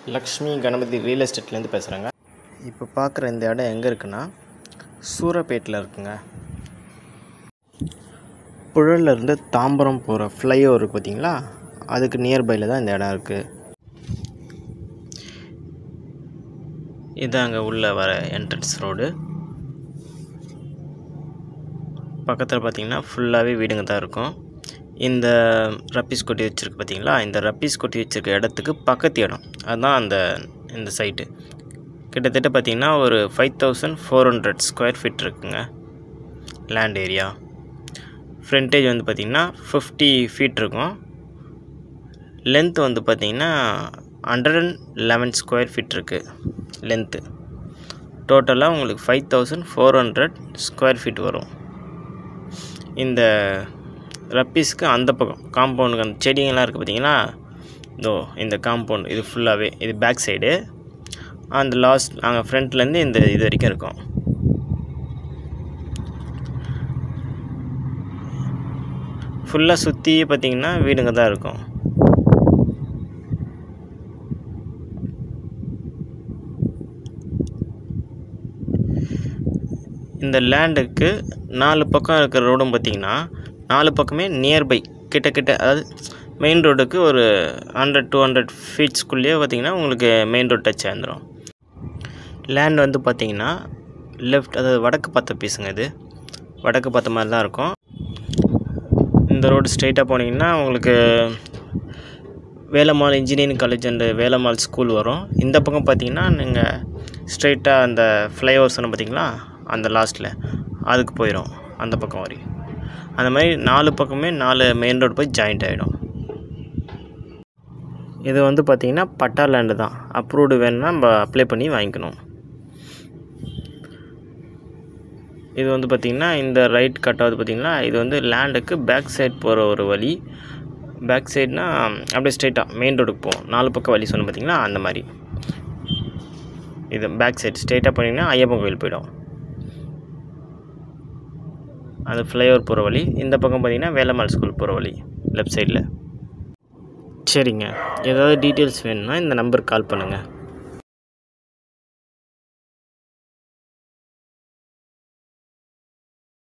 Lakshmi Ganapathi real எஸ்டேட்லேருந்து பேசுகிறேங்க இப்போ பார்க்குற இந்த இடம் எங்கே இருக்குன்னா சூரப்பேட்டில் இருக்குங்க புழல்லேருந்து தாம்பரம் போகிற ஃப்ளைஓவர் இருக்குது பார்த்தீங்களா அதுக்கு நியர்பையில் தான் இந்த இடம் இருக்குது இதாங்க உள்ளே வர என்ட்ரன்ஸ் ரோடு பக்கத்தில் பார்த்தீங்கன்னா ஃபுல்லாகவே வீடுங்க தான் இருக்கும் இந்த ரப்பீஸ் கொட்டி வச்சுருக்கு பார்த்தீங்களா இந்த ரப்பீஸ் கொட்டி வச்சுருக்க இடத்துக்கு பக்கத்து இடம் அதுதான் அந்த இந்த சைட்டு கிட்டத்தட்ட பார்த்தீங்கன்னா ஒரு five thousand four hundred square feet இருக்குங்க லேண்ட் ஏரியா ஃப்ரண்டேஜ் வந்து பார்த்திங்கன்னா ஃபிஃப்டி ஃபீட் இருக்கும் லென்த் வந்து பார்த்திங்கன்னா hundred and eleven square feet இருக்குது லென்த்து டோட்டலாக உங்களுக்கு five thousand four hundred square feet வரும் இந்த ரப்பீஸ்க்கு அந்த பக்கம் காம்பவுண்டுக்கு அந்த செடிங்கள்லாம் இருக்குது பார்த்தீங்களா இதோ இந்த காம்பவுண்ட் இது ஃபுல்லாகவே இது பேக் சைடு அந்த லாஸ்ட் நாங்கள் ஃப்ரண்ட்லேருந்து இந்த இது வரைக்கும் இருக்கும் ஃபுல்லாக சுற்றி பார்த்தீங்கன்னா வீடுங்க தான் இருக்கும் இந்த லேண்டுக்கு நாலு பக்கம் இருக்கிற ரோடும் பார்த்திங்கன்னா நாலு பக்கமே நியர்பை கிட்ட கிட்ட அதாவது மெயின் ரோடுக்கு ஒரு ஹண்ட்ரட் டூ ஹண்ட்ரட் ஃபீட்ஸ்குள்ளேயே பார்த்திங்கன்னா உங்களுக்கு மெயின் ரோட் டச் ஆகிருந்துடும் லேண்ட் வந்து பார்த்திங்கன்னா லெஃப்ட் அதாவது வடக்கு பார்த்த பீஸுங்க இது வடக்கு பார்த்த மாதிரி தான் இருக்கும் இந்த ரோடு ஸ்ட்ரைட்டாக போனீங்கன்னா உங்களுக்கு Velammal engineering college and Velammal school வரும் இந்த பக்கம் பார்த்தீங்கன்னா நீங்கள் ஸ்ட்ரைட்டாக அந்த ஃப்ளைஓவர் சொன்ன பார்த்தீங்களா அந்த லாஸ்ட்டில் அதுக்கு போயிடும் அந்த பக்கம் வரி அந்த மாதிரி நாலு பக்கமே நாலு மெயின் ரோடு போய் ஜாயிண்ட் ஆகிடும் இது வந்து பார்த்திங்கன்னா பட்டா லேண்டு தான் அப்ரூவ்டு வேணும்னா நம்ம அப்ளை பண்ணி வாங்கிக்கணும் இது வந்து பார்த்திங்கன்னா இந்த ரைட் கட் ஆகுது பார்த்திங்கன்னா இது வந்து லேண்டுக்கு பேக் சைட் போகிற ஒரு வழி பேக் சைட்னா அப்படியே ஸ்ட்ரைட்டாக மெயின் ரோடுக்கு போகும் நாலு பக்கம் வழி சொன்ன பார்த்திங்களா அந்த மாதிரி இது பேக் சைடு ஸ்ட்ரைட்டாக போனீங்கன்னா ஐயப்பன் கோயில் போயிடும் அது ஃப்ளைஓவர் போகிற வழி இந்த பக்கம் பார்த்திங்கன்னா வேலம்மாள் ஸ்கூல் போகிற வழி லெஃப்ட் சைடில் சரிங்க ஏதாவது டீட்டெயில்ஸ் வேணும்னா இந்த நம்பருக்கு கால் பண்ணுங்கள்